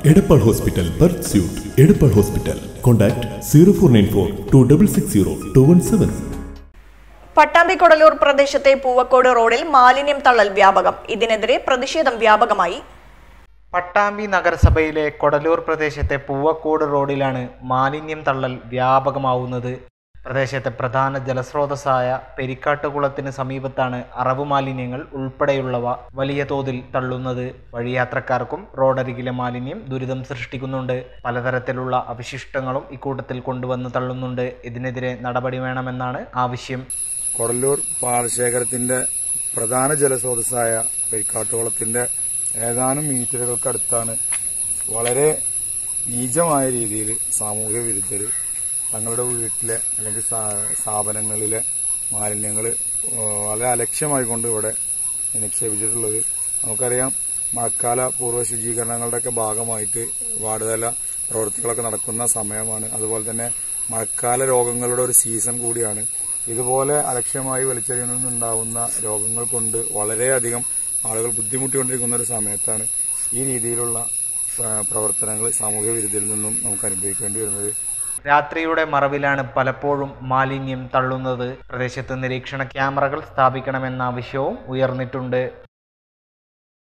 Edappal hospital birth suite Edappal hospital contact zero four nine four two double six zero two one seven Pattambi Kodalur പ്രദേശത്തെ പൂവക്കോട് റോഡിൽ മാലിന്യം തള്ളൽ വ്യാപകം ഇതിനെതിരെ പ്രതിഷേധം വ്യാപകമായി പട്ടാമ്പി നഗരസഭയിലെ കൊടലൂർ പ്രദേശത്തെ പൂവക്കോട് റോഡിലാണ് മാലിന്യം തള്ളൽ വ്യാപകമാവുന്നത് പ്രദേശത്തെ പ്രധാന ജലസ്രോതസ്സായ പെരിക്കാട്ടുകുളത്തിന് സമീപത്താണ് അറവ് മാലിന്യങ്ങൾ ഉൾപ്പെടെയുള്ളവ വലിയ തോതിൽ തള്ളുന്നത് വഴിയാത്രക്കാർക്കും റോഡരികിലെ മാലിന്യം ദുരിതം സൃഷ്ടിക്കുന്നുണ്ട് പലതരത്തിലുള്ള അവശിഷ്ടങ്ങളും ഇക്കൂട്ടത്തിൽ കൊണ്ടുവന്ന് തള്ളുന്നുണ്ട് ഇതിനെതിരെ നടപടി വേണമെന്നാണ് ആവശ്യം കൊടല്ലൂർ പാടശേഖരത്തിന്റെ പ്രധാന ജലസ്രോതസ്സായ പെരിക്കാട്ടുകുളത്തിന്റെ ഏതാനും മീറ്ററുകൾക്കടുത്താണ് വളരെ നീചമായ രീതിയിൽ സാമൂഹ്യ വിരുദ്ധർ തങ്ങളുടെ വീട്ടിലെ അല്ലെങ്കിൽ സ്ഥാ- സ്ഥാപനങ്ങളിലെ മാലിന്യങ്ങൾ വളരെ അലക്ഷ്യമായി കൊണ്ട് ഇവിടെ നിക്ഷേപിച്ചിട്ടുള്ളത് നമുക്കറിയാം മഴക്കാല പൂർവ്വ ശുചീകരണങ്ങളുടെയൊക്കെ ഭാഗമായിട്ട് വാർഡുതല പ്രവൃത്തികളൊക്കെ നടക്കുന്ന സമയമാണ് അതുപോലെ തന്നെ മഴക്കാല രോഗങ്ങളുടെ ഒരു സീസൺ കൂടിയാണ് ഇതുപോലെ അലക്ഷ്യമായി വലിച്ചെറിയുന്നതിൽ നിന്നുണ്ടാവുന്ന രോഗങ്ങൾ കൊണ്ട് വളരെയധികം ആളുകൾ ബുദ്ധിമുട്ടിക്കൊണ്ടിരിക്കുന്ന ഒരു സമയത്താണ് ഈ രീതിയിലുള്ള പ്രവർത്തനങ്ങൾ സാമൂഹ്യ വിരുദ്ധയിൽ നിന്നും നമുക്ക് അനുഭവിക്കേണ്ടി വരുന്നത് രാത്രിയുടെ മറവിലാണ് പലപ്പോഴും മാലിന്യം തള്ളുന്നത് പ്രദേശത്ത് നിരീക്ഷണ ക്യാമറകൾ സ്ഥാപിക്കണമെന്ന ആവശ്യവും ഉയർന്നിട്ടുണ്ട്